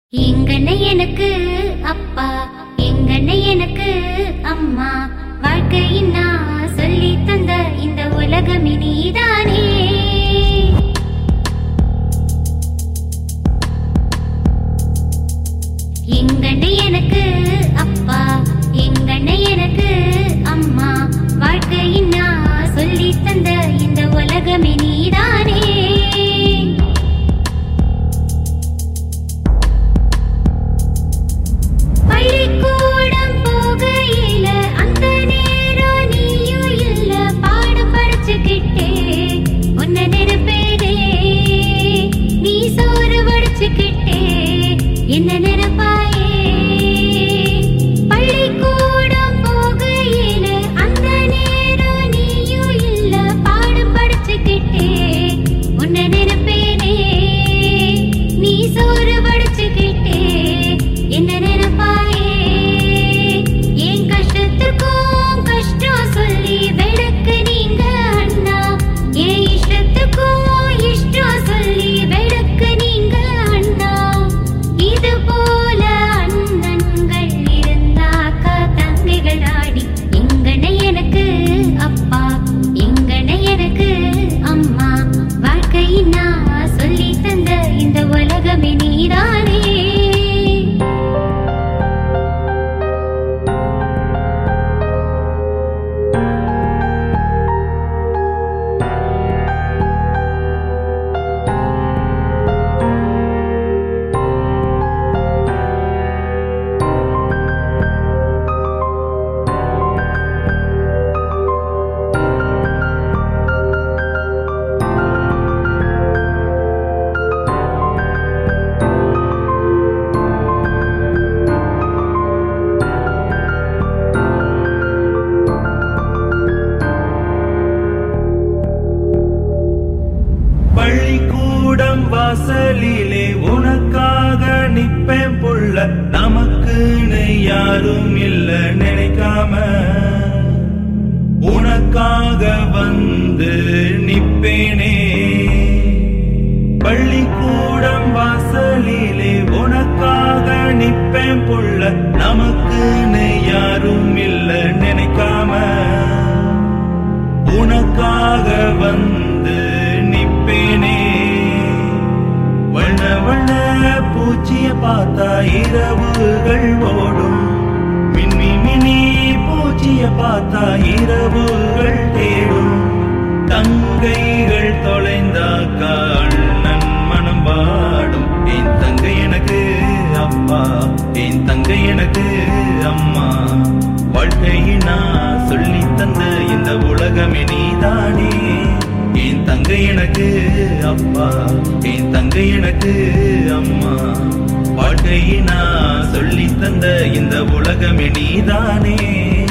எங்கண்ண எனக்கு அப்பா எங்கண்ண எனக்கு அம்மா வாழ்க்கையின் நான் சொல்லி தந்த இந்த உலகமே நீதானே எங்கண்ண எனக்கு அப்பா எங்கண்ண எனக்கு அம்மா வாழ்க்கையின் நான் சொல்லி தந்த இந்த உலகமே நீதானே பள்ளிக்கூடம் போகையில அந்த நேரம் நீயும் இல்ல பாடம் படிச்சுக்கிட்டே உன்னை நினைப்பேனே நீ சோறு வடிச்சுக்கிட்டே என்ன நினைப்பாயே பள்ளிக்கூடம் போகையில அந்த நேரம் நீயும் இல்ல பாடம் படிச்சுக்கிட்டே உன்னை நினைப்பேனே நீ சோறு வடிச்சுக்கிட்டே என்ன நினைப்பாயே என் கஷ்டத்துக்கும் கஷ்டம் சொல்லி வெளுக்கு நீங்க அண்ணா என் இஷ்டத்துக்கும் இஷ்டம் சொல்லி வெளுக்கு நீங்க அண்ணா இது போல அண்ணன்கள் இருந்தாக்கா தங்கைகள் ஆடி எங்கன எனக்கு அப்பா எங்கன எனக்கு அம்மா வாழ்க்கையின் நான் சொல்லி தந்த இந்த உலகமே நீதானே பள்ளிக்கூடம் வாசலிலே உனக்காக நிப்பேன் புள்ள நமக்குன்னு யாரும் இல்ல நினைக்காம உனக்காக வந்து நிப்பேனே பள்ளிக்கூடம் வாசலிலே உனக்காக நிப்பேன் புள்ள நமக்குன்னு யாரும் இல்ல நினைக்காம உனக்காக வந்து நிப்பேனே வண்ண வண்ண பூச்சிய பார்த்தா இரவுகள் ஓடும் மின்னி மினி பூச்சிய பார்த்தா இரவுகள் தேடும் தங்கைகள் தொலைந்தாக்கா அண்ணன் மனம் பாடும் என் தங்கை எனக்கு அப்பா என் தங்கை எனக்கு அம்மா வாழ்க்கையினா சொல்லி தந்த இந்த உலகமே நீதானே என் தங்கை எனக்கு அப்பா என் தங்கை எனக்கு அம்மா வாழ்க்கையினா சொல்லி தந்த இந்த உலகமே நீதானே